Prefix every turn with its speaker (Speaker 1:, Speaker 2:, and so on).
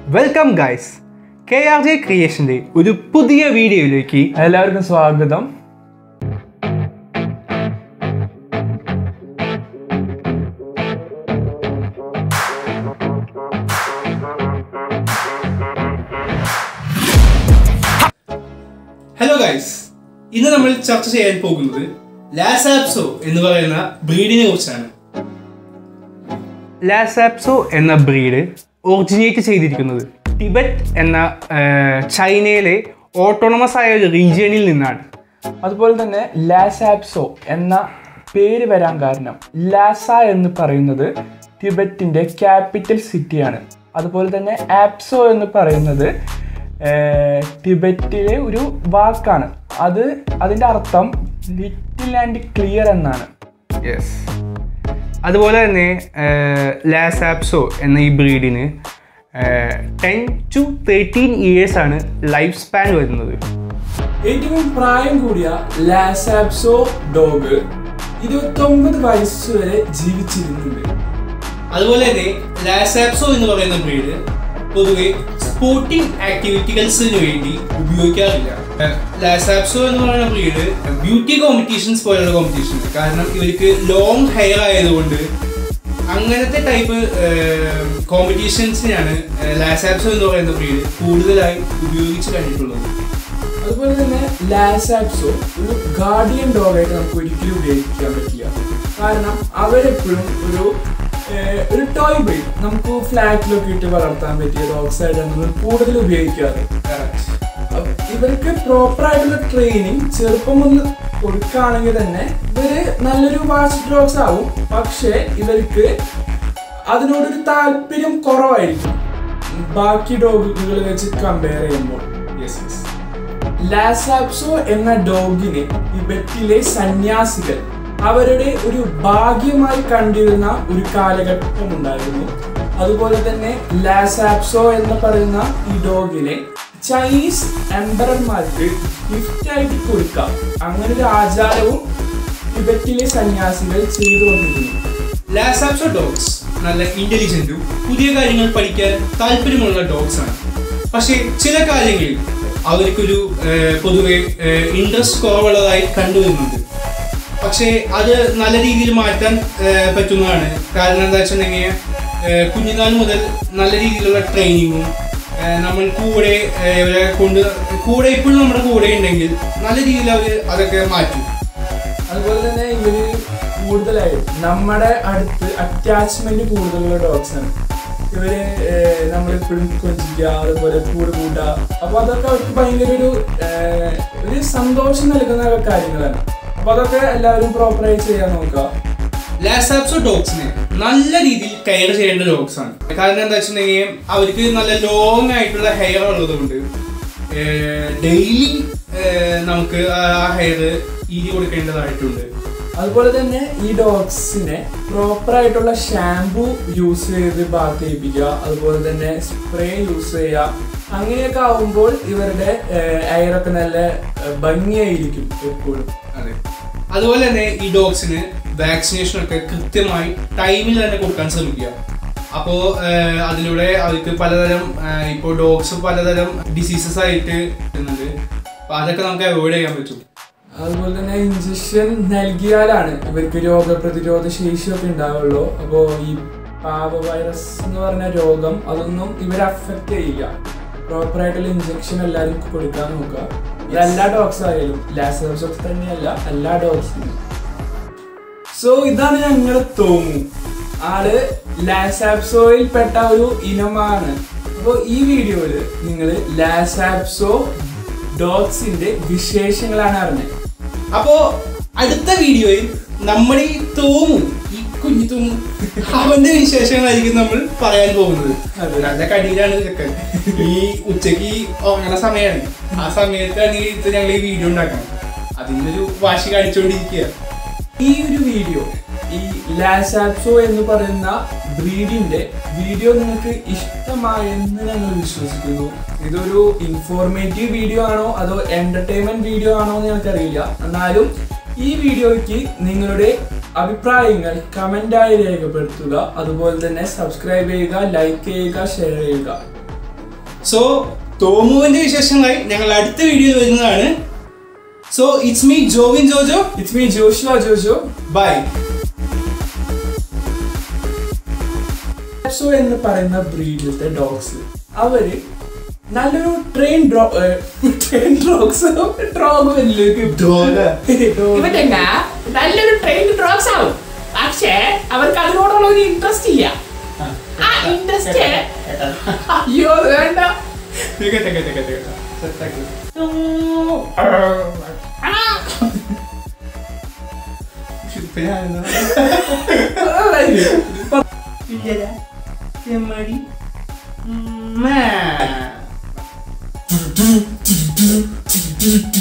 Speaker 1: Welcome guys K R J ക്രിയേഷൻ്റെ ഒരു പുതിയ വീഡിയോയിലേക്ക്
Speaker 2: എല്ലാവർക്കും സ്വാഗതം
Speaker 1: ഹലോ ഗൈസ് ഇന്ന് നമ്മൾ ചർച്ച ചെയ്യാൻ പോകുന്നത് ലാസാപ്സോ എന്ന് പറയുന്ന ബ്രീഡിനെ കുറിച്ചാണ് ലാസാപ്സോ എന്ന ബ്രീഡ് ഒറിജിനേറ്റ് ചെയ്തിരിക്കുന്നത് ടിബറ്റ് എന്ന ആ, ചൈനയിലെ ഓട്ടോണമസ് ആയ ഒരു റീജിയനിൽ നിന്നാണ്
Speaker 2: അതുപോലെ തന്നെ ലാസാപ്സോ എന്ന പേര് വരാൻ കാരണം ലാസ എന്ന് പറയുന്നത് ടിബറ്റിൻ്റെ ക്യാപിറ്റൽ സിറ്റിയാണ് അതുപോലെ തന്നെ ആപ്സോ എന്ന് പറയുന്നത് ഏർ, ടിബറ്റിലെ ഒരു വാക്കാണ് അത് അതിൻ്റെ അർത്ഥം ലിറ്റിൽ ആൻഡ് ക്ലിയർ എന്നാണ്
Speaker 1: യെസ് അതുപോലെ തന്നെ ലാസാപ്സോ എന്ന ഈ ബ്രീഡിന് ടെൻ ടു തേർട്ടീൻ ഇയേഴ്സ് ആണ് ലൈഫ് സ്പാൻ വരുന്നത്
Speaker 2: ഏറ്റവും പ്രായം കൂടിയ ലാസാപ്സോ ഡോഗ് ഇരുപത്തൊമ്പത് വയസ്സ് വരെ ജീവിച്ചിരുന്നുണ്ട്
Speaker 1: അതുപോലെ തന്നെ ലാസാപ്സോ എന്ന് പറയുന്ന ബ്രീഡ് പൊതുവെ സ്പോർട്ടിംഗ് ആക്ടിവിറ്റികൾസിന് വേണ്ടി ഉപയോഗിക്കാറില്ല ലാസാപ്സോ എന്ന് പറയുന്ന ബ്രീഡ് ബ്യൂട്ടി കോമ്പറ്റീഷൻസ് പോലുള്ള കോമ്പറ്റീഷൻ കാരണം ഇവർക്ക് ലോങ് ഹെയർ ആയതുകൊണ്ട് അങ്ങനത്തെ ടൈപ്പ് കോമ്പറ്റീഷൻസിനാണ് ലാസാപ്സോ എന്ന് പറയുന്ന ബ്രീഡ് കൂടുതലായി ഉപയോഗിച്ച് കണ്ടിട്ടുള്ളത്
Speaker 2: അതുപോലെ തന്നെ ലാസാപ്സോ ഒരു ഗാർഡിയൻ ഡോഗായിട്ട് നമുക്ക് ഒരിക്കലും ഉപയോഗിക്കാൻ പറ്റില്ല കാരണം അവരെപ്പോഴും ഒരു ഏർ, ഒരു ടോയ് ബ്രീഡ് നമുക്ക് ഫ്ലാറ്റിലൊക്കെ ഇട്ട് വളർത്താൻ പറ്റിയ ഡോഗ്സ് ആയിട്ടാണ് നമ്മൾ കൂടുതൽ ഉപയോഗിക്കാറ് അപ്പൊ ഇവർക്ക് പ്രോപ്പർ ആയിട്ടുള്ള ട്രെയിനിങ് ചെറുപ്പം മുതൽ കൊടുക്കുകയാണെങ്കിൽ തന്നെ ഇവര് നല്ലൊരു വാച്ച് ഡോഗ്സ് ആവും പക്ഷേ ഇവർക്ക് അതിനോടൊരു താല്പര്യം കുറവായിരിക്കും ബാക്കി ഡോഗുകൾ വെച്ച് കമ്പയർ ചെയ്യുമ്പോൾ യെസ് യെസ് ലാസാപ്സോ എന്ന ഡോഗിനെ ടിബറ്റിലെ സന്യാസികൾ അവരുടെ ഒരു ഭാഗ്യമായി കണ്ടിരുന്ന ഒരു കാലഘട്ടം ഉണ്ടായിരുന്നു അതുപോലെ തന്നെ ലാസാപ്സോ എന്ന് പറയുന്ന ഈ ഡോഗിനെ ചൈനീസ് എംബറന്മാർക്ക് ഗിഫ്റ്റ് ആയിട്ട് കൊടുക്കാം അങ്ങനെ ഒരു ആചാരവും ടിബറ്റിലെ സന്യാസികൾ ചെയ്തുകൊണ്ടിരുന്നു
Speaker 1: ലാസാപ്സോ ഡോഗ്സ് നല്ല ഇന്റലിജന്റും പുതിയ കാര്യങ്ങൾ പഠിക്കാൻ താല്പര്യമുള്ള ഡോഗ്സ് ആണ് പക്ഷേ ചില കാര്യങ്ങളിൽ അവർക്കൊരു ഏർ, പൊതുവെ ഇൻട്രസ്റ്റ് കുറവുള്ളതായി കണ്ടുവരുന്നുണ്ട് പക്ഷേ അത് നല്ല രീതിയിൽ മാറ്റാൻ ഏർ, പറ്റുന്നതാണ് കാരണം എന്താ വെച്ചിട്ടുണ്ടെങ്കിൽ ഏർ, കുഞ്ഞുനാൾ മുതൽ നല്ല രീതിയിലുള്ള ട്രെയിനിങ്ങും നമ്മൾ കൂടെ ഏർ, ഇവരെ കൊണ്ട് കൂടെ ഇപ്പോഴും നമ്മുടെ കൂടെ ഉണ്ടെങ്കിൽ നല്ല രീതിയിൽ അവർ അതൊക്കെ മാറ്റും
Speaker 2: അതുപോലെ തന്നെ ഇവര് കൂടുതലായും നമ്മുടെ അടുത്ത് അറ്റാച്ച്മെന്റ് കൂടുതലുള്ള ഡോഗ്സ് ആണ് ഇവര് ഏർ, നമ്മളെപ്പോഴും കൊഞ്ചിക്കുക അതുപോലെ കൂട് കൂട്ടുക അപ്പൊ അതൊക്കെ അവർക്ക് ഭയങ്കര ഒരു ഏർ, ഒരു സന്തോഷം നൽകുന്ന കാര്യങ്ങളാണ് അപ്പൊ അതൊക്കെ എല്ലാവരും പ്രോപ്പറായി ചെയ്യാൻ നോക്കുക
Speaker 1: ലാസാപ്സോ ഡോഗ്സിനെ നല്ല രീതിയിൽ കെയർ ചെയ്യേണ്ട ഡോഗ്സ് ആണ് കാരണം എന്താ വെച്ചിട്ടുണ്ടെങ്കിൽ അവർക്ക് നല്ല ലോങ് ആയിട്ടുള്ള ഹെയർ ഉള്ളതുകൊണ്ട് ഡെയിലി നമുക്ക് ആ ഹെയർ ഈരി കൊടുക്കേണ്ടതായിട്ടുണ്ട്
Speaker 2: അതുപോലെ തന്നെ ഈ ഡോഗ്സിനെ പ്രോപ്പർ ആയിട്ടുള്ള ഷാംപൂ യൂസ് ചെയ്ത് ബാത്ത് ചെയ്യിപ്പിക്കുക അതുപോലെ തന്നെ സ്പ്രേ യൂസ് ചെയ്യുക അങ്ങനെയൊക്കെ ആവുമ്പോൾ ഇവരുടെ എയറൊക്കെ നല്ല ഏർ, ഭംഗിയായിരിക്കും എപ്പോഴും
Speaker 1: അതെ അതുപോലെ തന്നെ ഈ ഡോഗ്സിന് വാക്സിനേഷൻ ഒക്കെ കൃത്യമായി ടൈമിൽ തന്നെ കൊടുക്കാൻ ശ്രമിക്കുക അപ്പോൾ അതിലൂടെ അവർക്ക് പലതരം ഇപ്പോൾ ഡോഗ്സ് പലതരം ഡിസീസസ് ആയിട്ട് വരുന്നുണ്ട് അപ്പോൾ അതൊക്കെ നമുക്ക് അവോയ്ഡ് ചെയ്യാൻ പറ്റും
Speaker 2: അതുപോലെ തന്നെ ഇഞ്ചക്ഷൻ നൽകിയാലാണ് ഇവർക്ക് രോഗപ്രതിരോധ ശേഷിയൊക്കെ ഉണ്ടാവുള്ളൂ അപ്പോൾ ഈ പാവ വൈറസ് എന്ന് പറഞ്ഞ രോഗം അതൊന്നും ഇവരെ അഫക്റ്റ് ചെയ്യില്ല പ്രോപ്പർ ആയിട്ടുള്ള ഇഞ്ചക്ഷൻ എല്ലാവരും കൊടുക്കാൻ നോക്കുക ഇത് എല്ലാ ഡോഗ്സ് ആയാലും ലാസോസ് തന്നെയല്ല എല്ലാ ഡോഗ്സിനും സോ ഇതാണ് ഞങ്ങളുടെ തോമു ആള് ലാസാപ്സോയിൽ പെട്ട ഒരു ഇനമാണ് അപ്പോൾ ഈ വീഡിയോയിൽ നിങ്ങൾ ലാസാപ്സോ ഡോഗ്സിന്റെ വിശേഷങ്ങളാണ് അറിഞ്ഞത്
Speaker 1: അപ്പോ അടുത്ത വീഡിയോയിൽ നമ്മുടെ ഈ തോമും ഈ കുഞ്ഞു തോമും അവന്റെ വിശേഷങ്ങളായിരിക്കും നമ്മൾ പറയാൻ പോകുന്നത്
Speaker 2: അതെ.
Speaker 1: നല്ല കടിയിലാണ് ചെക്കൻ ഈ ഉച്ചക്ക് ഉറങ്ങണ സമയമാണ് ആ സമയത്താണ് ഈ ഇത് ഞങ്ങൾ ഈ വീഡിയോ ഉണ്ടാക്കണം അതിന്റെ ഒരു വാശി കാണിച്ചുകൊണ്ടിരിക്കുക
Speaker 2: ഈ ഒരു വീഡിയോ ഈ ലാസാപ്സോ എന്ന് പറയുന്ന ബ്രീഡിന്റെ വീഡിയോ നിങ്ങൾക്ക് ഇഷ്ടമായെന്ന് ഞങ്ങൾ വിശ്വസിക്കുന്നു ഇതൊരു ഇൻഫോർമേറ്റീവ് വീഡിയോ ആണോ അതോ എന്റർടൈൻമെന്റ് വീഡിയോ ആണോ എന്ന് ഞങ്ങൾക്കറിയില്ല എന്നാലും ഈ വീഡിയോയ്ക്ക് നിങ്ങളുടെ അഭിപ്രായങ്ങൾ കമന്റായി രേഖപ്പെടുത്തുക അതുപോലെ തന്നെ സബ്സ്ക്രൈബ് ചെയ്യുക ലൈക്ക് ചെയ്യുക ഷെയർ ചെയ്യുക
Speaker 1: സോ തോമുവിന്റെ വിശേഷങ്ങളായി ഞങ്ങൾ അടുത്ത വീഡിയോയിൽ വരുന്നതാണ് so it's me Jovin Jojo
Speaker 2: it's me Joshua Jojo
Speaker 1: bye
Speaker 2: സോ എന്ന് പറയുന്ന ബ്രീഡിലത്തെ ഡോഗ്സ് അവര് നല്ലൊരു ട്രെയിൻ ഡ്രോ ട്രെയിൻ ഡോഗ്സ് ഡ്രോഗ് വലിയ
Speaker 3: ഇവറ്റങ്ങ നല്ലൊരു ട്രെയിൻ ഡ്രോഗ്സ് ആവും പക്ഷേ അവർക്ക് അതിനോടുള്ള ഒരു ഇൻട്രസ്റ്റ് ഇല്ല ആ ഇൻട്രസ്റ്റ് അയ്യോ അത് വേണ്ട
Speaker 1: ചെമ്മടി
Speaker 3: ഉമ്മ.